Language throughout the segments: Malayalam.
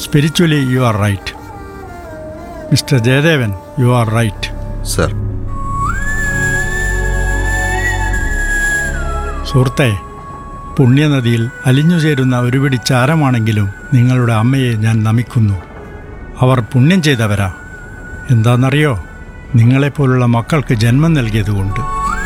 spiritually you are right mister Jayadevan you are right sir സുഹൃത്തെ പുണ്യനദിയിൽ അലിഞ്ഞുചേരുന്ന ഒരു പിടി ചാരമാണെങ്കിലും നിങ്ങളുടെ അമ്മയെ ഞാൻ നമിക്കുന്നു അവർ പുണ്യം ചെയ്തവരാ എന്താണെന്നറിയോ നിങ്ങളെപ്പോലുള്ള മക്കൾക്ക് ജന്മം നൽകിയതുകൊണ്ട്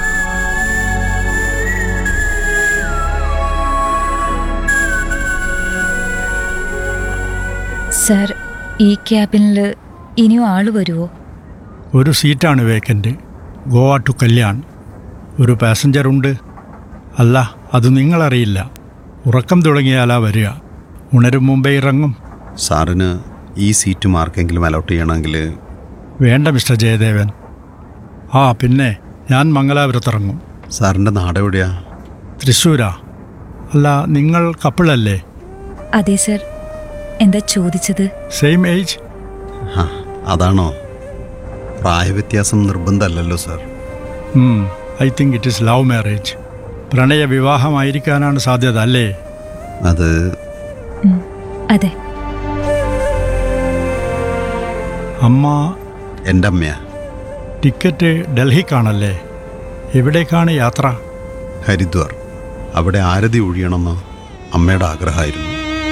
സർ ഈ ക്യാബിനിൽ ഇനിയും ആള് വരുമോ ഒരു സീറ്റാണ് വേക്കൻ്റ് ഗോവ ടു കല്യാൺ ഒരു പാസഞ്ചർ ഉണ്ട് അല്ല അത് നിങ്ങളറിയില്ല ഉറക്കം തുടങ്ങിയാലാ വരിക ഉണരും മുമ്പേ ഇറങ്ങും സാറിന് ഈ സീറ്റ് മാർക്കെങ്കിലും അലോട്ട് ചെയ്യണമെങ്കിൽ വേണ്ട മിസ്റ്റർ ജയദേവൻ ആ പിന്നെ ഞാൻ മംഗലാപുരത്തിറങ്ങും സാറിൻ്റെ നാടെവിടെയാ തൃശ്ശൂരാ അല്ല നിങ്ങൾ കപ്പിളല്ലേ അതെ സർ എന്താ ചോദിച്ചത് സെയിം ഏജ് ആ അതാണോ പ്രായവ്യത്യാസം നിർബന്ധമല്ലല്ലോ sir I think it is love marriage പ്രണയ വിവാഹമായിരിക്കാനാണ് സാധ്യത അല്ലേ അത് ഉം, അതെ അമ്മ എൻ്റെ അമ്മയാ ടിക്കറ്റ് ഡൽഹിക്കാണല്ലേ എവിടേക്കാണ് യാത്ര ഹരിദ്വാർ അവിടെ ആരതി ഒഴിയണമെന്ന് അമ്മയുടെ ആഗ്രഹമായിരുന്നു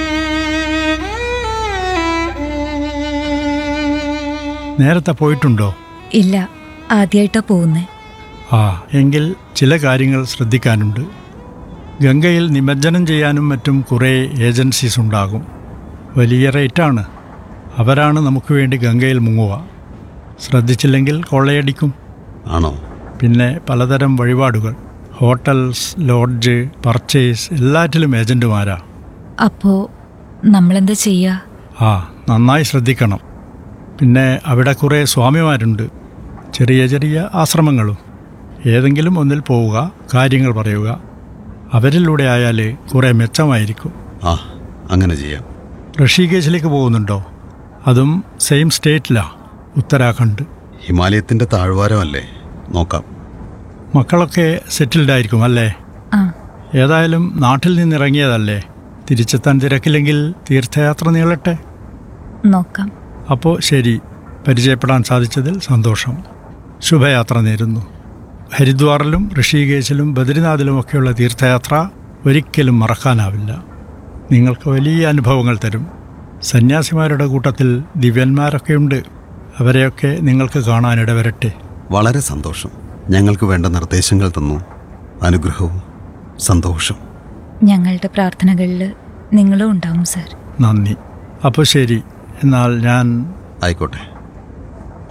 നേരത്തെ പോയിട്ടുണ്ടോ ഇല്ല ആദ്യമായിട്ടാ പോകുന്നേ ആ എങ്കിൽ ചില കാര്യങ്ങൾ ശ്രദ്ധിക്കാനുണ്ട് ഗംഗയിൽ നിമജ്ജനം ചെയ്യാനും മറ്റും കുറേ ഏജൻസീസ് ഉണ്ടാകും വലിയ റേറ്റാണ് അവരാണ് നമുക്ക് വേണ്ടി ഗംഗയിൽ മുങ്ങുക ശ്രദ്ധിച്ചില്ലെങ്കിൽ കൊള്ളയടിക്കും ആണോ പിന്നെ പലതരം വഴിപാടുകൾ ഹോട്ടൽസ് ലോഡ്ജ് പർച്ചേസ് എല്ലാറ്റിലും ഏജൻറ്റുമാരാ അപ്പോ നമ്മളെന്താ ചെയ്യാ ആ നന്നായി ശ്രദ്ധിക്കണം പിന്നെ അവിടെ കുറേ സ്വാമിമാരുണ്ട് ചെറിയ ചെറിയ ആശ്രമങ്ങളും ഏതെങ്കിലും ഒന്നിൽ പോവുക കാര്യങ്ങൾ പറയുക അവരിലൂടെ ആയാൽ കുറേ മെച്ചമായിരിക്കും ആ അങ്ങനെ ചെയ്യാം ഋഷികേശിലേക്ക് പോകുന്നുണ്ടോ അതും സെയിം സ്റ്റേറ്റിലാ ഉത്തരാഖണ്ഡ് ഹിമാലയത്തിൻ്റെ താഴ്വാരമല്ലേ നോക്കാം മക്കളൊക്കെ സെറ്റിൽഡ് ആയിരിക്കും അല്ലേ ആ ഏതായാലും നാട്ടിൽ നിന്നിറങ്ങിയതല്ലേ തിരിച്ചെത്താൻ തിരക്കില്ലെങ്കിൽ തീർത്ഥയാത്ര നീളട്ടെ നോക്കാം അപ്പോൾ ശരി പരിചയപ്പെടാൻ സാധിച്ചതിൽ സന്തോഷം ശുഭയാത്ര നേരുന്നു ഹരിദ്വാറിലും ഋഷികേശിലും ബദ്രിനാഥിലുമൊക്കെയുള്ള തീർത്ഥയാത്ര ഒരിക്കലും മറക്കാനാവില്ല നിങ്ങൾക്ക് വലിയ അനുഭവങ്ങൾ തരും സന്യാസിമാരുടെ കൂട്ടത്തിൽ ദിവ്യന്മാരൊക്കെയുണ്ട് അവരെയൊക്കെ നിങ്ങൾക്ക് കാണാനിടവരട്ടെ വളരെ സന്തോഷം ഞങ്ങൾക്ക് വേണ്ട നിർദ്ദേശങ്ങൾ തന്നു അനുഗ്രഹവും സന്തോഷം ഞങ്ങളുടെ പ്രാർത്ഥനകളിൽ നിങ്ങളും ഉണ്ടാവും സർ നന്ദി അപ്പോൾ ശരി എന്നാൽ ഞാൻ ആയിക്കോട്ടെ